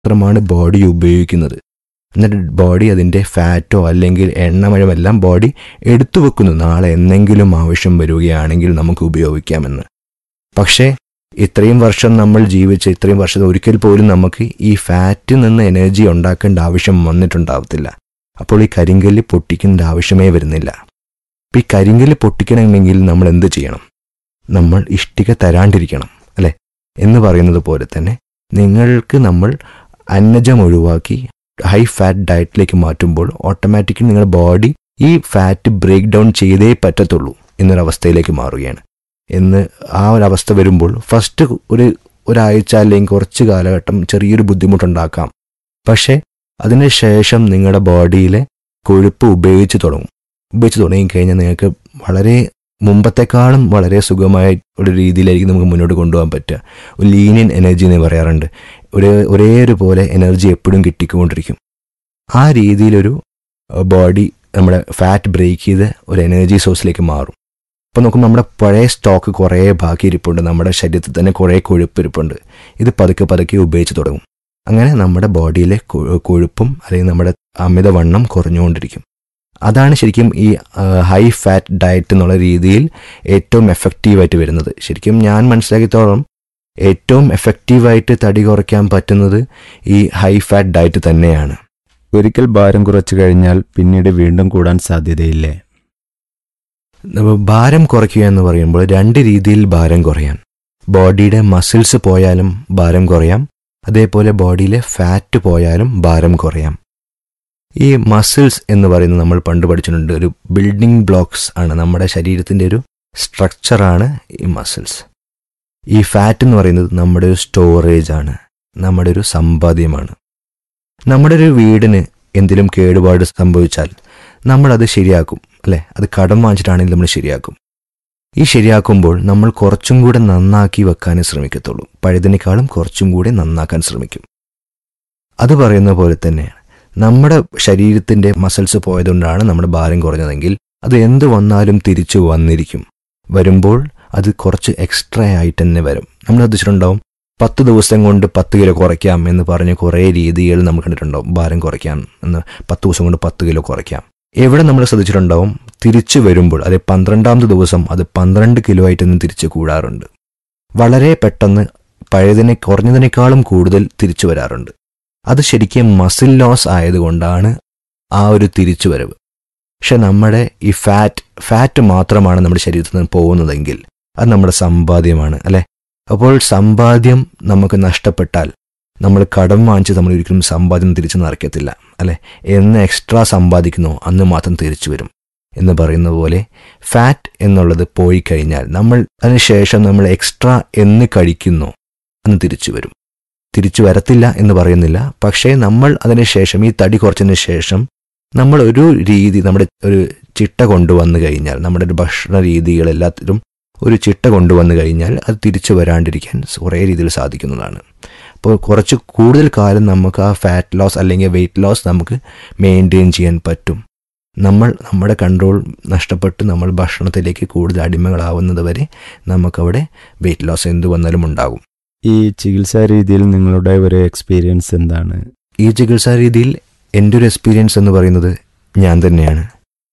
മാത്രമാണ് ബോഡി ഉപയോഗിക്കുന്നത് എന്നിട്ട് ബോഡി അതിൻ്റെ ഫാറ്റോ അല്ലെങ്കിൽ എണ്ണമഴമെല്ലാം ബോഡി എടുത്തു വെക്കുന്നു നാളെ എന്തെങ്കിലും ആവശ്യം വരികയാണെങ്കിൽ നമുക്ക് ഉപയോഗിക്കാമെന്ന് പക്ഷേ ഇത്രയും വർഷം നമ്മൾ ജീവിച്ച ഇത്രയും വർഷത്തെ ഒരിക്കൽ പോലും നമുക്ക് ഈ ഫാറ്റിൽ നിന്ന് എനർജി ഉണ്ടാക്കേണ്ട ആവശ്യം വന്നിട്ടുണ്ടാവത്തില്ല അപ്പോൾ ഈ കരിങ്കല്ല് പൊട്ടിക്കേണ്ട ആവശ്യമേ വരുന്നില്ല അപ്പം ഈ കരിങ്കല്ല് പൊട്ടിക്കണമെങ്കിൽ നമ്മൾ എന്ത് ചെയ്യണം നമ്മൾ ഇഷ്ടിക തരാണ്ടിരിക്കണം അല്ലെ എന്ന് പറയുന്നത് പോലെ തന്നെ നിങ്ങൾക്ക് നമ്മൾ അന്നജം ഒഴിവാക്കി ഹൈ ഫാറ്റ് ഡയറ്റിലേക്ക് മാറ്റുമ്പോൾ ഓട്ടോമാറ്റിക്കലി നിങ്ങളുടെ ബോഡി ഈ ഫാറ്റ് ബ്രേക്ക് ഡൗൺ ചെയ്തേ പറ്റത്തുള്ളൂ എന്നൊരവസ്ഥയിലേക്ക് മാറുകയാണ് എന്ന് ആ ഒരു അവസ്ഥ വരുമ്പോൾ ഫസ്റ്റ് ഒരു ഒരാഴ്ച അല്ലെങ്കിൽ കുറച്ച് കാലഘട്ടം ചെറിയൊരു ബുദ്ധിമുട്ടുണ്ടാക്കാം പക്ഷേ അതിനുശേഷം നിങ്ങളുടെ ബോഡിയിലെ കൊഴുപ്പ് ഉപയോഗിച്ച് തുടങ്ങും ഉപയോഗിച്ച് തുടങ്ങിക്കഴിഞ്ഞാൽ നിങ്ങൾക്ക് വളരെ മുമ്പത്തെക്കാളും വളരെ സുഖമായ ഒരു രീതിയിലായിരിക്കും നമുക്ക് മുന്നോട്ട് കൊണ്ടുപോകാൻ പറ്റുക ഒരു ലീനിയൻ എനർജി എന്ന് പറയാറുണ്ട് ഒരു ഒരേ ഒരു പോലെ എനർജി എപ്പോഴും കിട്ടിക്കൊണ്ടിരിക്കും ആ രീതിയിലൊരു ബോഡി നമ്മുടെ ഫാറ്റ് ബ്രേക്ക് ചെയ്ത് ഒരു എനർജി സോഴ്സിലേക്ക് മാറും അപ്പോൾ നോക്കുമ്പോൾ നമ്മുടെ പഴയ സ്റ്റോക്ക് കുറേ ബാക്കി ഇരിപ്പുണ്ട് നമ്മുടെ ശരീരത്തിൽ തന്നെ കുറേ കൊഴുപ്പ് ഇരിപ്പുണ്ട് ഇത് പതുക്കെ പതുക്കെ ഉപയോഗിച്ച് തുടങ്ങും അങ്ങനെ നമ്മുടെ ബോഡിയിലെ കൊ- കൊഴുപ്പും അല്ലെങ്കിൽ നമ്മുടെ അമിതവണ്ണം കുറഞ്ഞുകൊണ്ടിരിക്കും അതാണ് ശരിക്കും ഈ ഹൈ ഫാറ്റ് ഡയറ്റ് എന്നുള്ള രീതിയിൽ ഏറ്റവും എഫക്റ്റീവായിട്ട് വരുന്നത് ശരിക്കും ഞാൻ മനസ്സിലാക്കിയത്തോളം ഏറ്റവും എഫക്റ്റീവായിട്ട് തടി കുറയ്ക്കാൻ പറ്റുന്നത് ഈ ഹൈ ഫാറ്റ് ഡയറ്റ് തന്നെയാണ് ഒരിക്കൽ ഭാരം കുറച്ചു കഴിഞ്ഞാൽ പിന്നീട് വീണ്ടും കൂടാൻ സാധ്യതയില്ലേ നമ്മ ഭാരം കുറയ്ക്കുക എന്ന് പറയുമ്പോൾ രണ്ട് രീതിയിൽ ഭാരം കുറയാൻ ബോഡിയുടെ മസിൽസ് പോയാലും ഭാരം കുറയാം അതേപോലെ ബോഡിയിലെ ഫാറ്റ് പോയാലും ഭാരം കുറയാം ഈ മസിൽസ് എന്ന് പറയുന്നത് നമ്മൾ പണ്ട് പഠിച്ചിട്ടുണ്ട് ഒരു ബിൽഡിംഗ് ബ്ലോക്സ് ആണ് നമ്മുടെ ശരീരത്തിൻ്റെ ഒരു സ്ട്രക്ചറാണ് ഈ മസിൽസ് ഈ ഫാറ്റ് എന്ന് പറയുന്നത് നമ്മുടെ ഒരു സ്റ്റോറേജ് ആണ് നമ്മുടെ ഒരു സമ്പാദ്യമാണ് നമ്മുടെ ഒരു വീടിന് എന്തെങ്കിലും കേടുപാട് സംഭവിച്ചാൽ നമ്മളത് ശരിയാക്കും അല്ലെ അത് കടം വാങ്ങിച്ചിട്ടാണെങ്കിൽ നമ്മൾ ശരിയാക്കും ഈ ശരിയാക്കുമ്പോൾ നമ്മൾ കുറച്ചും കൂടെ നന്നാക്കി വെക്കാനേ ശ്രമിക്കത്തുള്ളൂ പഴുതിനേക്കാളും കുറച്ചും കൂടെ നന്നാക്കാൻ ശ്രമിക്കും അത് പറയുന്ന പോലെ തന്നെയാണ് നമ്മുടെ ശരീരത്തിന്റെ മസിൽസ് പോയതുകൊണ്ടാണ് നമ്മുടെ ഭാരം കുറഞ്ഞതെങ്കിൽ അത് എന്ത് വന്നാലും തിരിച്ചു വന്നിരിക്കും വരുമ്പോൾ അത് കുറച്ച് എക്സ്ട്രാ ആയിട്ട് തന്നെ വരും നമ്മൾ ശ്രദ്ധിച്ചിട്ടുണ്ടാവും പത്ത് ദിവസം കൊണ്ട് പത്ത് കിലോ കുറയ്ക്കാം എന്ന് പറഞ്ഞ് കുറേ രീതികൾ നമ്മൾ കണ്ടിട്ടുണ്ടാവും ഭാരം കുറയ്ക്കാം എന്ന് പത്ത് ദിവസം കൊണ്ട് പത്ത് കിലോ കുറയ്ക്കാം എവിടെ നമ്മൾ ശ്രദ്ധിച്ചിട്ടുണ്ടാവും തിരിച്ചു വരുമ്പോൾ അതെ പന്ത്രണ്ടാമത്തെ ദിവസം അത് പന്ത്രണ്ട് കിലോ ആയിട്ട് തന്നെ തിരിച്ചു കൂടാറുണ്ട് വളരെ പെട്ടെന്ന് പഴയതിനെ കുറഞ്ഞതിനേക്കാളും കൂടുതൽ തിരിച്ചു വരാറുണ്ട് അത് ശരിക്കും മസിൽ ലോസ് ആയതുകൊണ്ടാണ് ആ ഒരു തിരിച്ചുവരവ് പക്ഷെ നമ്മുടെ ഈ ഫാറ്റ് ഫാറ്റ് മാത്രമാണ് നമ്മുടെ ശരീരത്തിൽ നിന്ന് പോകുന്നതെങ്കിൽ അത് നമ്മുടെ സമ്പാദ്യമാണ് അല്ലെ അപ്പോൾ സമ്പാദ്യം നമുക്ക് നഷ്ടപ്പെട്ടാൽ നമ്മൾ കടം വാങ്ങിച്ച് നമ്മൾ ഒരിക്കലും സമ്പാദ്യം തിരിച്ചു നിറയ്ക്കത്തില്ല അല്ലെ എന്ന് എക്സ്ട്രാ സമ്പാദിക്കുന്നോ അന്ന് മാത്രം തിരിച്ചു വരും എന്ന് പറയുന്ന പോലെ ഫാറ്റ് എന്നുള്ളത് പോയി കഴിഞ്ഞാൽ നമ്മൾ അതിനുശേഷം നമ്മൾ എക്സ്ട്രാ എന്ന് കഴിക്കുന്നോ അന്ന് തിരിച്ചു വരും തിരിച്ചു വരത്തില്ല എന്ന് പറയുന്നില്ല പക്ഷേ നമ്മൾ അതിനുശേഷം ഈ തടി കുറച്ചതിന് ശേഷം നമ്മൾ ഒരു രീതി നമ്മുടെ ഒരു ചിട്ട കൊണ്ടുവന്നു കഴിഞ്ഞാൽ നമ്മുടെ ഒരു ഭക്ഷണ രീതികളെല്ലാത്തിലും ഒരു ചിട്ട കൊണ്ടുവന്നു കഴിഞ്ഞാൽ അത് തിരിച്ചു വരാണ്ടിരിക്കാൻ കുറേ രീതിയിൽ സാധിക്കുന്നതാണ് അപ്പോൾ കുറച്ച് കൂടുതൽ കാലം നമുക്ക് ആ ഫാറ്റ് ലോസ് അല്ലെങ്കിൽ വെയിറ്റ് ലോസ് നമുക്ക് മെയിൻറ്റെയിൻ ചെയ്യാൻ പറ്റും നമ്മൾ നമ്മുടെ കൺട്രോൾ നഷ്ടപ്പെട്ട് നമ്മൾ ഭക്ഷണത്തിലേക്ക് കൂടുതൽ അടിമകളാവുന്നത് വരെ നമുക്കവിടെ വെയിറ്റ് ലോസ് എന്ത് വന്നാലും ഉണ്ടാകും ഈ ചികിത്സാ രീതിയിൽ നിങ്ങളുടെ ഒരു എക്സ്പീരിയൻസ് എന്താണ് ഈ ചികിത്സാ രീതിയിൽ എൻ്റെ ഒരു എക്സ്പീരിയൻസ് എന്ന് പറയുന്നത് ഞാൻ തന്നെയാണ്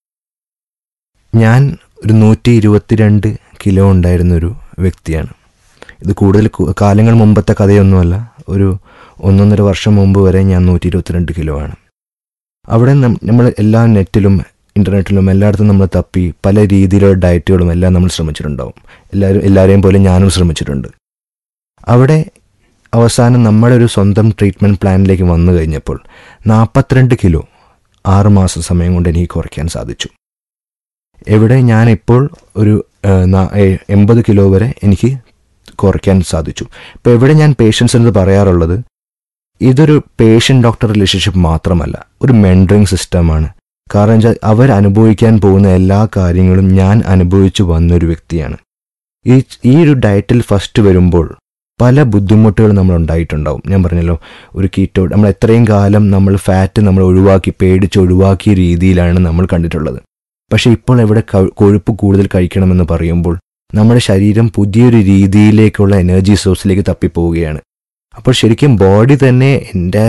ഞാൻ ഒരു നൂറ്റി ഇരുപത്തിരണ്ട് കിലോ ഉണ്ടായിരുന്ന ഒരു വ്യക്തിയാണ് ഇത് കൂടുതൽ കു- കാലങ്ങൾ മുമ്പത്തെ കഥയൊന്നുമല്ല ഒരു ഒന്നൊന്നര വർഷം മുമ്പ് വരെ ഞാൻ നൂറ്റി ഇരുപത്തിരണ്ട് കിലോ ആണ് അവിടെ നമ്മൾ എല്ലാ നെറ്റിലും ഇൻ്റർനെറ്റിലും എല്ലായിടത്തും നമ്മൾ തപ്പി പല രീതിയിലുള്ള ഡയറ്റുകളും എല്ലാം നമ്മൾ ശ്രമിച്ചിട്ടുണ്ടാവും എല്ലാവരും എല്ലാവരെയും പോലെ ഞാനും ശ്രമിച്ചിട്ടുണ്ട് അവിടെ അവസാനം നമ്മുടെ ഒരു സ്വന്തം ട്രീറ്റ്മെൻറ്റ് പ്ലാനിലേക്ക് വന്നു കഴിഞ്ഞപ്പോൾ നാൽപ്പത്തിരണ്ട് കിലോ ആറ് മാസം സമയം കൊണ്ട് എനിക്ക് കുറയ്ക്കാൻ സാധിച്ചു എവിടെ ഞാനിപ്പോൾ ഒരു ആ, നാ- ഏ, എൺപത് കിലോ വരെ എനിക്ക് കുറയ്ക്കാൻ സാധിച്ചു ഇപ്പോൾ എവിടെ ഞാൻ പേഷ്യൻസ് എന്ന് പറയാറുള്ളത് ഇതൊരു പേഷ്യൻ്റ് ഡോക്ടർ റിലേഷൻഷിപ്പ് മാത്രമല്ല ഒരു മെൻറ്ററിങ് സിസ്റ്റമാണ് കാരണം വെച്ചാൽ അവർ അനുഭവിക്കാൻ പോകുന്ന എല്ലാ കാര്യങ്ങളും ഞാൻ അനുഭവിച്ചു വന്നൊരു വ്യക്തിയാണ് ഈ ഈ ഒരു ഡയറ്റിൽ ഫസ്റ്റ് വരുമ്പോൾ പല ബുദ്ധിമുട്ടുകൾ നമ്മൾ ഉണ്ടായിട്ടുണ്ടാവും ഞാൻ പറഞ്ഞല്ലോ ഒരു കീറ്റോ നമ്മൾ എത്രയും കാലം നമ്മൾ ഫാറ്റ് നമ്മൾ ഒഴിവാക്കി പേടിച്ച് ഒഴിവാക്കിയ രീതിയിലാണ് നമ്മൾ കണ്ടിട്ടുള്ളത് പക്ഷേ ഇപ്പോൾ എവിടെ ക- കൊഴുപ്പ് കൂടുതൽ കഴിക്കണമെന്ന് പറയുമ്പോൾ നമ്മുടെ ശരീരം പുതിയൊരു രീതിയിലേക്കുള്ള എനർജി സോഴ്സിലേക്ക് തപ്പിപ്പോവുകയാണ് അപ്പോൾ ശരിക്കും ബോഡി തന്നെ എൻ്റെ